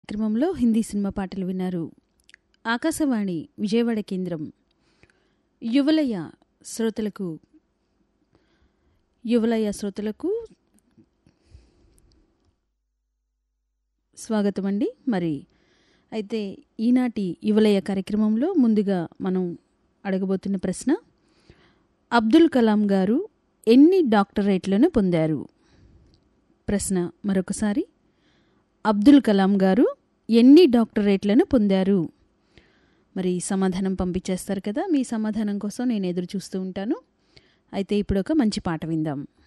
కార్యక్రమంలో హిందీ సినిమా పాటలు విన్నారు ఆకాశవాణి విజయవాడ కేంద్రం యువలయ శ్రోతలకు యువలయ శ్రోతలకు స్వాగతం అండి మరి అయితే ఈనాటి యువలయ కార్యక్రమంలో ముందుగా మనం అడగబోతున్న ప్రశ్న అబ్దుల్ కలాం గారు ఎన్ని డాక్టరేట్లను పొందారు ప్రశ్న మరొకసారి అబ్దుల్ కలాం గారు ఎన్ని డాక్టరేట్లను పొందారు మరి సమాధానం పంపించేస్తారు కదా మీ సమాధానం కోసం నేను ఎదురు చూస్తూ ఉంటాను అయితే ఇప్పుడు ఒక మంచి పాట విందాం